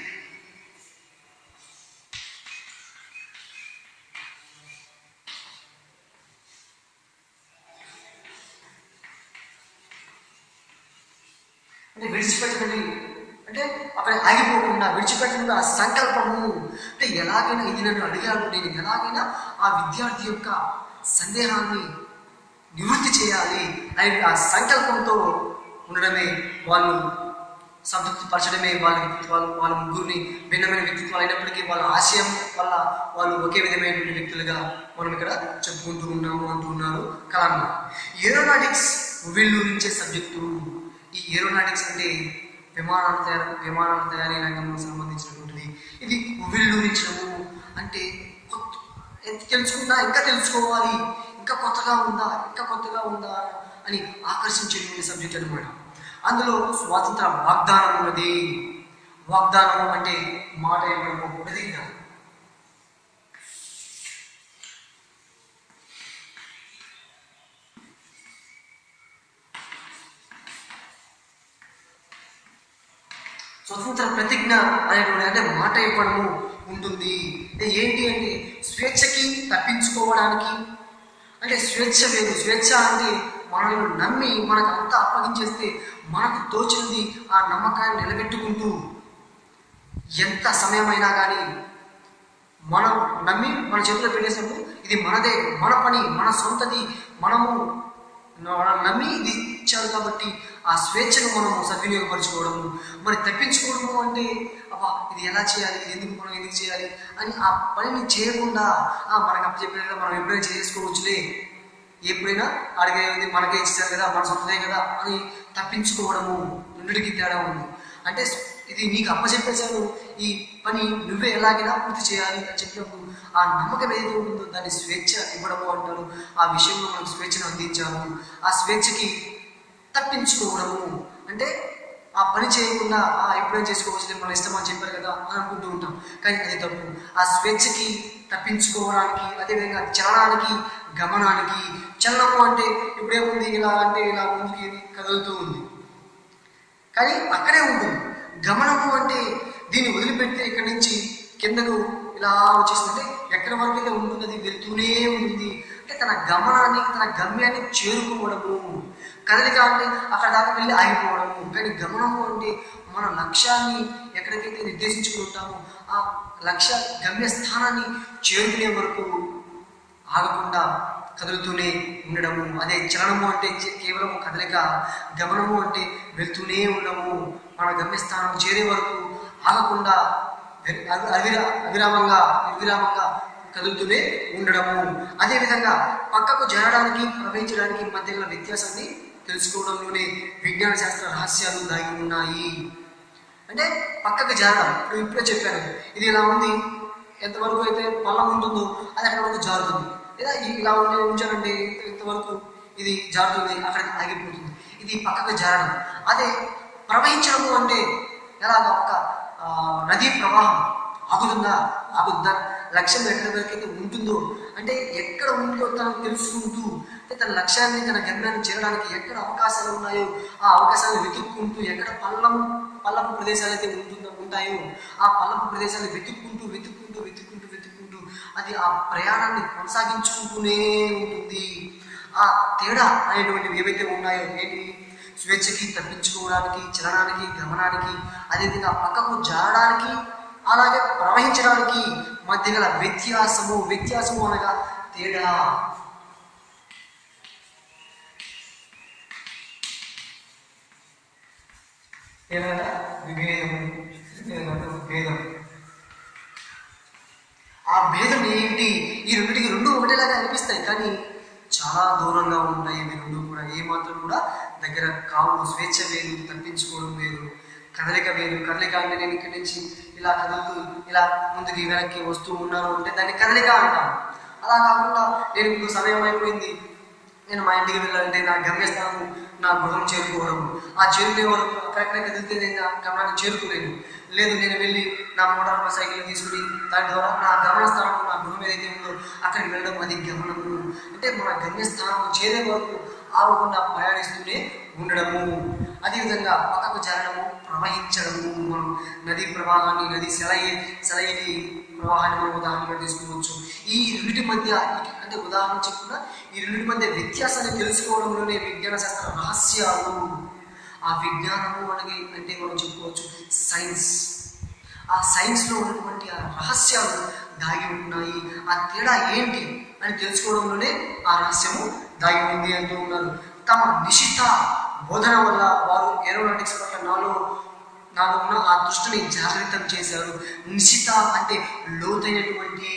Speaker 1: అంటే విడిచిపెట్టని అంటే అక్కడ ఆగిపోకుండా విడిచిపెట్టకుండా ఆ సంకల్పము అంటే ఎలాగైనా ఇది నన్ను అడిగాడు నేను ఎలాగైనా ఆ విద్యార్థి యొక్క సందేహాన్ని నివృత్తి చేయాలి అనే ఆ సంకల్పంతో ఉండడమే వాళ్ళు సంతృప్తి పరచడమే వాళ్ళ వ్యక్తిత్వాలు వాళ్ళ ముగ్గురిని భిన్నమైన వ్యక్తిత్వాలు అయినప్పటికీ వాళ్ళ ఆశయం వల్ల వాళ్ళు ఒకే విధమైనటువంటి వ్యక్తులుగా మనం ఇక్కడ చెప్పుకుంటూ ఉన్నాము అంటూ ఉన్నారు కలాం గారు. ఏరోనాటిక్స్ ఉవ్విళ్ళూరించే సబ్జెక్టు ఈ ఏరోనాటిక్స్ అంటే విమానాల తయారు విమానాల తయారీ రంగంలో సంబంధించినటువంటిది ఇది ఉవ్విళ్ళూరించడము అంటే కొత్త ఎంత తెలుసుకున్నా ఇంకా తెలుసుకోవాలి ఇంకా కొత్తగా ఉందా ఇంకా కొత్తగా ఉందా అని ఆకర్షించేటువంటి సబ్జెక్ట్ అనమాట అందులో స్వాతంత్ర వాగ్దానం ఉన్నది వాగ్దానం అంటే మాట ఇవ్వడము ప్రతిజ్ఞ స్వతంత్ర ప్రతిజ్ఞ అనేటువంటి అంటే మాట ఇవ్వడము ఉంటుంది అంటే ఏంటి అంటే స్వేచ్ఛకి తప్పించుకోవడానికి అంటే స్వేచ్ఛ వేరు స్వేచ్ఛ అంటే మనల్ని నమ్మి మనకు అంతా అప్పగించేస్తే మనకు తోచింది ఆ నమ్మకాన్ని నిలబెట్టుకుంటూ ఎంత సమయమైనా కానీ మనం నమ్మి మన చేతిలో పెట్టేసినప్పుడు ఇది మనదే మన పని మన సొంతది మనము మనం నమ్మి ఇది ఇచ్చారు కాబట్టి ఆ స్వేచ్ఛను మనం సద్వినియోగపరచుకోవడము మరి తప్పించుకోవడము అంటే అబ్బా ఇది ఎలా చేయాలి ఇది ఎందుకు మనం ఎందుకు చేయాలి అని ఆ పనిని చేయకుండా ఆ మనకు అప్పచెప్పిన కదా మనం ఎప్పుడైనా చేసుకోవచ్చులే ఎప్పుడైనా అడిగేది మనకే ఇచ్చారు కదా మన సొంతదే కదా అని తప్పించుకోవడము రెండిటికి తేడా ఉంది అంటే ఇది నీకు అప్పచెప్పేశాను ఈ పని నువ్వే ఎలాగైనా పూర్తి చేయాలి అని చెప్పినప్పుడు ఆ నమ్మకం ఏదైతే ఉంటుందో దాన్ని స్వేచ్ఛ ఇవ్వడము అంటారు ఆ విషయంలో మనకు స్వేచ్ఛను అందించాము ఆ స్వేచ్ఛకి తప్పించుకోవడము అంటే ఆ పని చేయకుండా ఆ ఎప్పుడైనా చేసుకోవచ్చు మన ఇష్టం అని చెప్పారు కదా అని అనుకుంటూ ఉంటాం కానీ అది తప్పు ఆ స్వేచ్ఛకి తప్పించుకోవడానికి అదేవిధంగా చలనానికి గమనానికి చలనము అంటే ఇప్పుడేముంది ఇలా అంటే ఇలా ముందుకి కదులుతూ ఉంది కానీ అక్కడే ఉంటుంది గమనము అంటే దీన్ని వదిలిపెడితే ఇక్కడి నుంచి కిందకు ఇలా వచ్చేసిందంటే ఎక్కడి వరకు అయితే ఉంటుంది అది వెళ్తూనే ఉంటుంది అంటే తన గమనాన్ని తన గమ్యాన్ని చేరుకోవడము కదలిక అంటే అక్కడ దాకా వెళ్ళి ఆగిపోవడము కానీ గమనము అంటే మన లక్ష్యాన్ని ఎక్కడికైతే నిర్దేశించుకుని ఉంటామో ఆ లక్ష్య గమ్య స్థానాన్ని చేరుకునే వరకు ఆగకుండా కదులుతూనే ఉండడము అదే చలనము అంటే చే- కేవలం కదలిక గమనము అంటే వెళ్తూనే ఉండము మన గమ్యస్థానం చేరే వరకు ఆగకుండా వె- అవి- అవిరా అవిరామంగా నిర్విరామంగా కదులుతూనే ఉండడము అదేవిధంగా పక్కకు జరగడానికి ప్రవహించడానికి మధ్య గల వ్యత్యాసాన్ని తెలుసుకోవడంలోనే విజ్ఞాన శాస్త్ర రహస్యాలు దాగి ఉన్నాయి అంటే పక్కకు జారడం ఇప్పుడు ఇప్పుడే చెప్పాను ఇది ఇలా ఉంది ఎంతవరకు అయితే పళ్ళం ఉంటుందో అది అక్కడ వరకు జారుతుంది లేదా ఈ- ఇలా ఉండే ఉంచాలంటే ఎంతవరకు ఇది జారుతుంది అక్కడ ఆగిపోతుంది ఇది పక్కకు జారడం అదే ప్రవహించడము అంటే ఎలాగ ఒక ఆ, నదీ ప్రవాహం ఆగుతుందా ఆగుద్దా లక్ష్యం ఎక్కడి వరకు అయితే ఉంటుందో అంటే ఎక్కడ ఉందో తనకు తెలుసుకుంటూ అంటే తన లక్ష్యాన్ని తన గమ్యాన్ని చేరడానికి ఎక్కడ అవకాశాలు ఉన్నాయో ఆ అవకాశాలను వెతుక్కుంటూ ఎక్కడ పల్లం పల్లపు ప్రదేశాలు అయితే ఉంటుందో ఉంటాయో ఆ పల్లపు ప్రదేశాలను వెతుక్కుంటూ వెతుక్కుంటూ వెతుక్కుంటూ వెతుక్కుంటూ అది ఆ ప్రయాణాన్ని కొనసాగించుకుంటూనే ఉంటుంది ఆ తేడా అనేటువంటివి ఏవైతే ఉన్నాయో ఏంటి స్వేచ్ఛకి తప్పించుకోవడానికి చలనానికి గమనానికి అదేవిధంగా పక్కకు జారడానికి అలాగే ప్రవహించడానికి మధ్య గల వ్యత్యాసము వ్యత్యాసము అనగా తేడా ఏదైనా విభేదము ఏదైనా భేదం ఆ భేదం ఏంటి ఈ రెండింటికి రెండు ఒకటేలాగా అనిపిస్తాయి కానీ చాలా దూరంగా ఉంటాయి ఇవి రెండు కూడా ఏ మాత్రం కూడా దగ్గర కావు స్వేచ్ఛ వేరు తప్పించుకోవడం వేరు కదలిక వేరు కదలిక అంటే నేను ఇక్కడి నుంచి ఇలా కదులుతూ ఇలా ముందుకి వెనక్కి వస్తూ ఉన్నాను అంటే దాన్ని కదలిక అంటాను అలా కాకుండా నేను ఇప్పుడు సమయం అయిపోయింది నేను మా ఇంటికి వెళ్ళాలంటే నా గమ్యస్థానం నా గృహం చేరుకోవడం ఆ చేరుకునే వరకు అక్కడెక్కడ కదిలితే నేను నా గమనాన్ని చేరుకోలేను లేదు నేను వెళ్ళి నా మోటార్ సైకిల్ తీసుకుని దాని ద్వారా నా గమనస్థానం నా గృహం ఏదైతే ఉందో అక్కడికి వెళ్ళడం అది గమనము అంటే మన గమ్యస్థానం చేరే వరకు ఆగకుండా ప్రయాణిస్తూనే ఉండడము అదేవిధంగా పక్కకు చేరడము ప్రవహించడము మనం నదీ ప్రవాహాన్ని నది సెలయి సెలయిని ప్రవాహాన్ని మనం ఉదాహరణగా తీసుకోవచ్చు ఈ రెండింటి మధ్య అంటే ఉదాహరణ చెప్పుకున్న ఈ రెండింటి మధ్య వ్యత్యాసాన్ని తెలుసుకోవడంలోనే విజ్ఞాన శాస్త్ర రహస్యాలు ఆ విజ్ఞానము మనకి అంటే మనం చెప్పుకోవచ్చు సైన్స్ ఆ సైన్స్లో ఉన్నటువంటి ఆ రహస్యాలు దాగి ఉన్నాయి ఆ తేడా ఏంటి అని తెలుసుకోవడంలోనే ఆ రహస్యము దాగి ఉంది అంటూ ఉన్నారు తమ నిశిత బోధన వల్ల వారు ఏరోనాటిక్స్ పట్ల నాలో నాలో ఉన్న ఆ దృష్టిని జాగృతం చేశారు నిశిత అంటే లోతైనటువంటి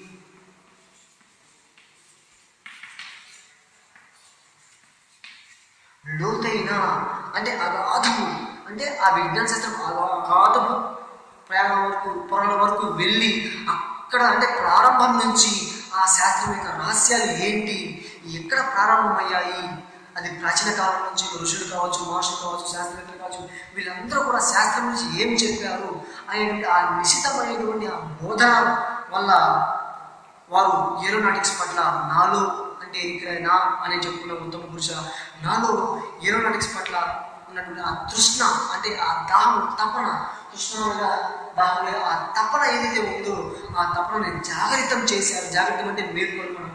Speaker 1: లోతైన అంటే అగాధము అంటే ఆ విజ్ఞాన శాస్త్రం అగాధము ప్రయాణం వరకు పొరల వరకు వెళ్ళి అక్కడ అంటే ప్రారంభం నుంచి ఆ శాస్త్రం యొక్క రహస్యాలు ఏంటి ఎక్కడ ప్రారంభమయ్యాయి అది ప్రాచీన కాలం నుంచి ఋషులు కావచ్చు మహర్షులు కావచ్చు శాస్త్రవేత్తలు కావచ్చు వీళ్ళందరూ కూడా శాస్త్రం నుంచి ఏం చెప్పారు అనేటువంటి ఆ నిశితమైనటువంటి ఆ బోధన వల్ల వారు ఏరోనాటిక్స్ పట్ల నాలో అంటే ఇక్కడ నా అని చెప్పుకున్న ఉత్తమ పురుష నాలో ఏరోనాటిక్స్ పట్ల ఉన్నటువంటి ఆ తృష్ణ అంటే ఆ దాహం తపన తృష్ణ అనగా దాహం లేదా ఆ తపన ఏదైతే ఉందో ఆ తపనని జాగరితం చేశారు జాగ్రత్తం అంటే మేల్కొల్పడము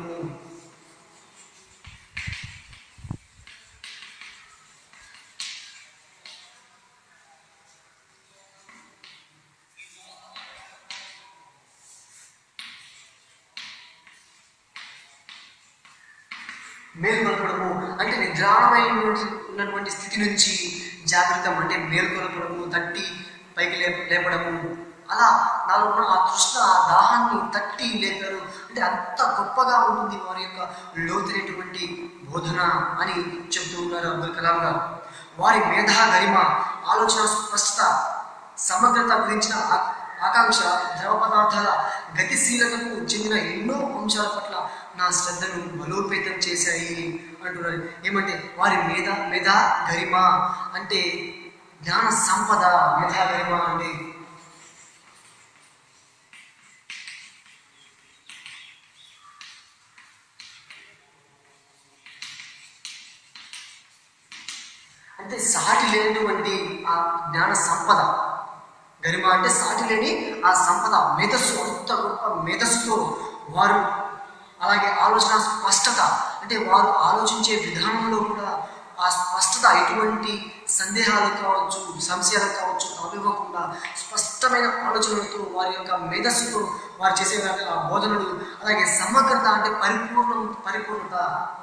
Speaker 1: మేల్కొల్పడము అంటే నిద్రాణమైన ఉన్నటువంటి స్థితి నుంచి జాగ్రత్త అంటే మేల్కొల్పడము తట్టి పైకి లేప లేపడము అలా నాలో ఉన్న ఆ తృష్ణ ఆ దాహాన్ని తట్టి లేపారు అంటే అంత గొప్పగా ఉంటుంది వారి యొక్క లోతైనటువంటి బోధన అని చెబుతూ ఉన్నారు అబ్దుల్ కలాం గారు వారి మేధా గరిమ ఆలోచన స్పష్టత సమగ్రత గురించిన ఆ- ఆకాంక్ష ద్రవ పదార్థాల గతిశీలతకు చెందిన ఎన్నో అంశాల పట్ల నా శ్రద్ధను బలోపేతం చేశాయి అంటున్నారు ఏమంటే వారి మేధ మేధా గరిమ అంటే జ్ఞాన సంపద మేధా గరిమ అంటే అంటే సాటి లేనటువంటి ఆ జ్ఞాన సంపద గరిమ అంటే సాటి లేని ఆ సంపద మేధస్సు అంత గొప్ప మేధస్సుతో వారు అలాగే ఆలోచన స్పష్టత అంటే వారు ఆలోచించే విధానంలో కూడా ఆ స్పష్టత ఎటువంటి సందేహాలు కావచ్చు సంశయాలు కావచ్చు తావివ్వకుండా స్పష్టమైన ఆలోచనలతో వారి యొక్క మేధస్సుతో వారు చేసే ఆ బోధనలు అలాగే సమగ్రత అంటే పరిపూర్ణం పరిపూర్ణత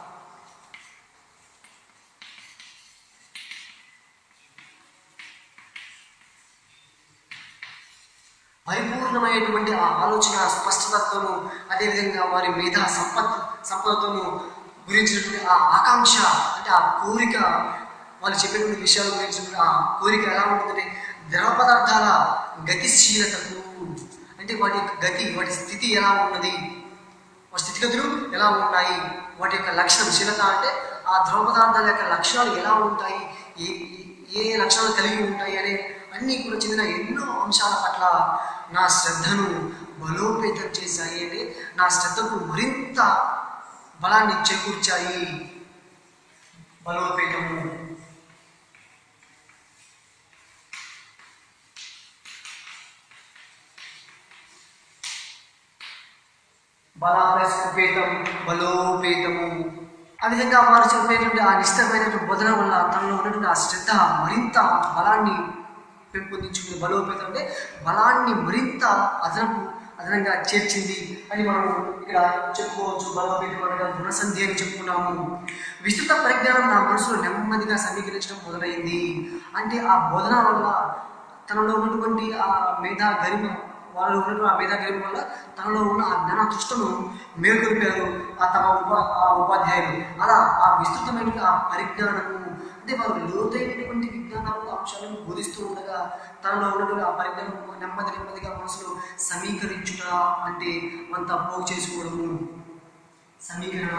Speaker 1: పరిపూర్ణమైనటువంటి ఆ ఆలోచన స్పష్టతతోనూ అదేవిధంగా వారి మేధా సంపత్ సంపదతోనూ గురించినటువంటి ఆ ఆకాంక్ష అంటే ఆ కోరిక వాళ్ళు చెప్పేటువంటి విషయాల గురించి ఆ కోరిక ఎలా ఉంటుందంటే ద్రవ పదార్థాల గతిశీలతకు అంటే వాటి యొక్క గతి వాటి స్థితి ఎలా ఉన్నది వాటి స్థితిగతులు ఎలా ఉన్నాయి వాటి యొక్క లక్షణం శీలత అంటే ఆ ద్రవ పదార్థాల యొక్క లక్షణాలు ఎలా ఉంటాయి ఏ ఏ లక్షణాలు కలిగి ఉంటాయి అనే అన్నీ కూడా చెందిన ఎన్నో అంశాల పట్ల నా శ్రద్ధను బలోపేతం చేశాయి అంటే నా శ్రద్ధకు మరింత బలాన్ని చేకూర్చాయి బలోపేతము బలాపేతం బలోపేతము ఆ విధంగా వారు చెప్పేటువంటి ఆ నిశ్చితమైనటువంటి బోధన వల్ల తనలో ఉన్నటువంటి ఆ శ్రద్ధ మరింత బలాన్ని పెంపొందించుకుంది బలోపేతం అంటే బలాన్ని మరింత అదనపు అదనంగా చేర్చింది అని మనం ఇక్కడ చెప్పుకోవచ్చు బలోపేతం అనగా గుణసంధి అని చెప్పుకున్నాము విస్తృత పరిజ్ఞానం నా మనసులో నెమ్మదిగా సమీకరించడం మొదలైంది అంటే ఆ బోధన వల్ల తనలో ఉన్నటువంటి ఆ మేధా గరిమ వాళ్ళలో ఉన్నటువంటి ఆ మేధా గరిమ వల్ల తనలో ఉన్న ఆ జ్ఞాన తృష్టను మేల్కొల్పారు ఆ తమ ఉప ఆ ఉపాధ్యాయులు అలా ఆ విస్తృతమైన ఆ పరిజ్ఞానము అంటే వారు లోతైనటువంటి విజ్ఞానాలు అంశాలను బోధిస్తూ ఉండగా తనలో ఉన్నటువంటి ఆ పరిజ్ఞానం నెమ్మది నెమ్మదిగా మనసులో సమీకరించుట అంటే అంతా పోగు చేసుకోవడము సమీకరణ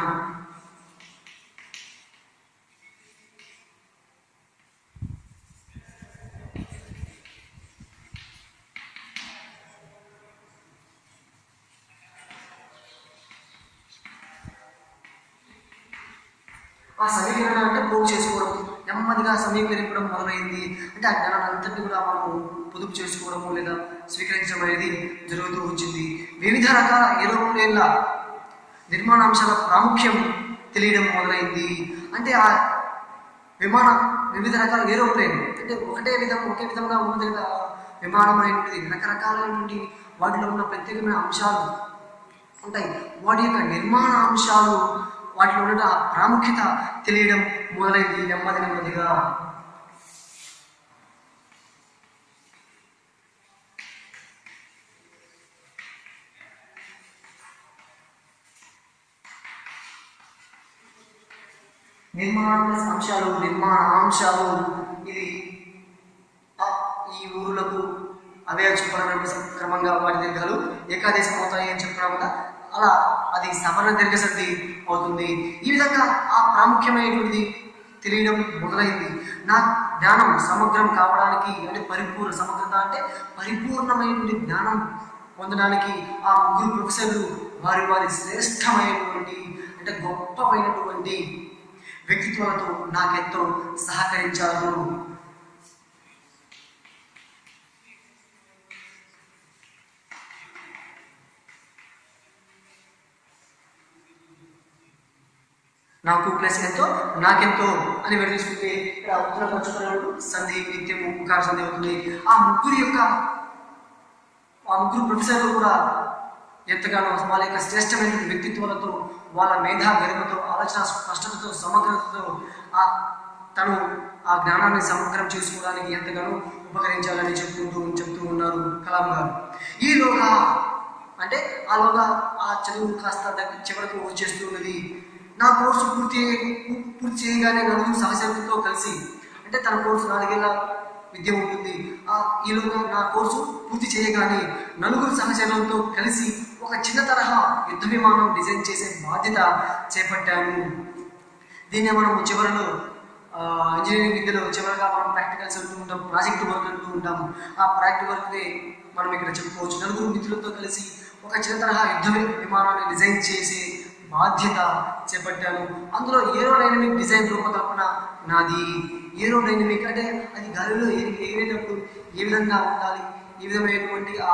Speaker 1: ఆ సమీకరణ అంటే పోగు చేసుకోవడం నెమ్మదిగా సమీకరించడం మొదలైంది అంటే ఆ జ్ఞానాన్ని అంతటి కూడా మనము పొదుపు చేసుకోవడము లేదా స్వీకరించడం అనేది జరుగుతూ వచ్చింది వివిధ రకాల ఏరోప్లేన్ల నిర్మాణాంశాల ప్రాముఖ్యం తెలియడం మొదలైంది అంటే ఆ విమాన వివిధ రకాల ఏరోప్లేన్ అంటే ఒకటే విధం ఒకే విధంగా ఉన్నది కదా విమానం అనేటువంటిది రకరకాలైనటువంటి వాటిలో ఉన్న ప్రత్యేకమైన అంశాలు ఉంటాయి వాటి యొక్క నిర్మాణ అంశాలు వాటిలో ఉన్న ఆ ప్రాముఖ్యత తెలియడం మొదలైంది నెమ్మది నెమ్మదిగా నిర్మాణ అంశాలు నిర్మాణ అంశాలు ఇది ఆ ఈ ఊరులకు అవే చెప్పడం క్రమంగా వాటి దీర్ఘాలు ఏకాదేశం అవుతాయి అని చెప్పడం కదా అలా అది సవర్ణ దీర్ఘ సంధి అవుతుంది ఈ విధంగా ఆ ప్రాముఖ్యమైనటువంటిది తెలియడం మొదలైంది నా జ్ఞానం సమగ్రం కావడానికి అంటే పరిపూర్ణ సమగ్రత అంటే పరిపూర్ణమైనటువంటి జ్ఞానం పొందడానికి ఆ ముగ్గురు ప్రొఫెసర్లు వారి వారి శ్రేష్టమైనటువంటి అంటే గొప్పమైనటువంటి వ్యక్తిత్వాలతో నాకెంతో సహకరించారు నాకు ప్లస్ ఎంతో నాకెంతో అని విడదీసుకుంటే ఇక్కడ ఉత్తర పచ్చుకున్నాడు సంధి నిత్యము ముఖార సంధి అవుతుంది ఆ ముగ్గురు యొక్క ఆ ముగ్గురు ప్రొఫెసర్లు కూడా ఎంతగానో వాళ్ళ యొక్క శ్రేష్టమైన వ్యక్తిత్వాలతో వాళ్ళ మేధా గరిమతో ఆలోచన స్పష్టతతో సమగ్రతతో ఆ తను ఆ జ్ఞానాన్ని సమగ్రం చేసుకోవడానికి ఎంతగానో ఉపకరించాలని చెప్పుకుంటూ చెప్తూ ఉన్నారు కలాం గారు ఈలోగా అంటే ఆలోగా ఆ చదువు కాస్త దగ్గర చివరకు వచ్చేస్తూ ఉన్నది నా కోర్సు పూర్తి పూర్తి చేయగానే నలుగురు సహచరులతో కలిసి అంటే తన కోర్సు నాలుగేళ్ల విద్య ఉంటుంది ఆ ఈలోగా నా కోర్సు పూర్తి చేయగానే నలుగురు సహచరులతో కలిసి ఒక చిన్న తరహా యుద్ధ విమానం డిజైన్ చేసే బాధ్యత చేపట్టాను దీన్నే మనం చివరలో ఆ, ఇంజనీరింగ్ విద్యలో చివరగా మనం ప్రాక్టికల్స్ అంటూ ఉంటాం ప్రాజెక్ట్ వర్క్ అంటూ ఉంటాము ఆ ప్రాజెక్ట్ వర్క్ని మనం ఇక్కడ చెప్పుకోవచ్చు నలుగురు మిత్రులతో కలిసి ఒక చిన్న తరహా యుద్ధ వి- విమానాన్ని డిజైన్ చేసే బాధ్యత చేపట్టాను అందులో ఏరోడైనమిక్ డిజైన్ రూపకల్పన నాది ఏరోడైనమిక్ అంటే అది గాలిలో ఎగిరి ఎగిరేటప్పుడు ఏ విధంగా ఉండాలి ఏ విధమైనటువంటి ఆ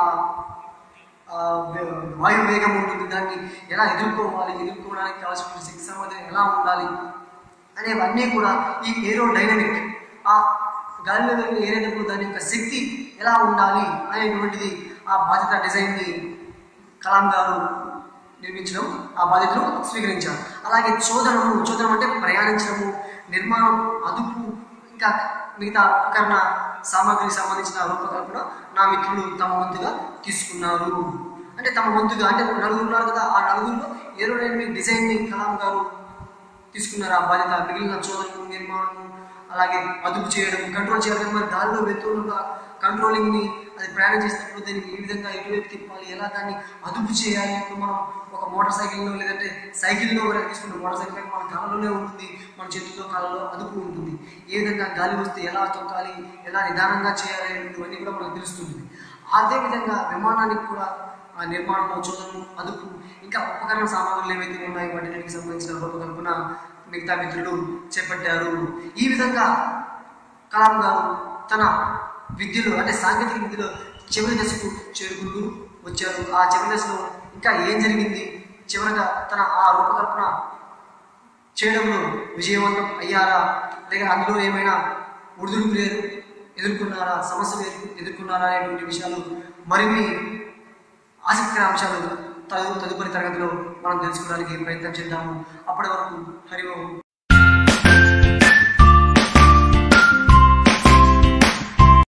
Speaker 1: ఆ, వే- వాయు వేగం ఉంటుంది దాన్ని ఎలా ఎదుర్కోవాలి ఎదుర్కోవడానికి కావాల్సిన శక్తి సామర్థ్యం ఎలా ఉండాలి అనేవన్నీ కూడా ఈ ఏరో డైనమిక్ ఆ గాలిలో వెళ్ళి ఏరేటప్పుడు దాని యొక్క శక్తి ఎలా ఉండాలి అనేటువంటిది ఆ బాధ్యత డిజైన్ని కలాం గారు నిర్మించడం ఆ బాధ్యతను స్వీకరించారు అలాగే చోదనము చోదనం అంటే ప్రయాణించడము నిర్మాణం అదుపు ఇంకా మిగతా ఉపకరణ సామాగ్రికి సంబంధించిన రూపకల్పన నా మిత్రులు తమ వంతుగా తీసుకున్నారు అంటే తమ వంతుగా అంటే నలుగురు ఉన్నారు కదా ఆ నలుగురిలో ఏరోడైనమిక్ డిజైన్ని కలాం గారు తీసుకున్నారు ఆ బాధ్యత మిగిలిన చోదనము నిర్మాణము అలాగే అదుపు చేయడం కంట్రోల్ చేయడం మరి గాలిలో వెళ్తున్న కంట్రోలింగ్ని అది ప్రయాణం చేసినప్పుడు దాన్ని ఏ విధంగా ఎటువైపు తిప్పాలి ఎలా దాన్ని అదుపు చేయాలి ఇప్పుడు మనం ఒక మోటార్ సైకిల్లో లేదంటే సైకిల్లో కూడా తీసుకున్న మోటార్ సైకిల్ పైన మన కళ్ళలోనే ఉంటుంది మన చేతుల్లో కళ్ళలో అదుపు ఉంటుంది ఏ విధంగా గాలి వస్తే ఎలా తొక్కాలి ఎలా నిదానంగా చేయాలి అనేటువంటివన్నీ కూడా మనకు తెలుస్తుంది అదే విధంగా విమానానికి కూడా ఆ నిర్మాణము చోదనము అదుపు ఇంకా ఉపకరణ సామాగ్రులు ఏవైతే ఉన్నాయో వాటికి సంబంధించిన రూపకల్పన మిగతా మిత్రులు చేపట్టారు ఈ విధంగా కలాం గారు తన విద్యలో అంటే సాంకేతిక విద్యలో చివరి దశకు చేరుకుంటూ వచ్చారు ఆ చివరి దశలో ఇంకా ఏం జరిగింది చివరగా తన ఆ రూపకల్పన చేయడంలో విజయవంతం అయ్యారా లేక అందులో ఏమైనా ఒడిదుడుకులు ఎదు- ఎదుర్కొన్నారా సమస్యలు ఎదు- ఎదుర్కొన్నారా అనేటువంటి విషయాలు మరిన్ని ఆసక్తికర అంశాలు తదు తదుపరి తరగతిలో మనం తెలుసుకోవడానికి ప్రయత్నం చేద్దాము అప్పటి వరకు హరి ఓం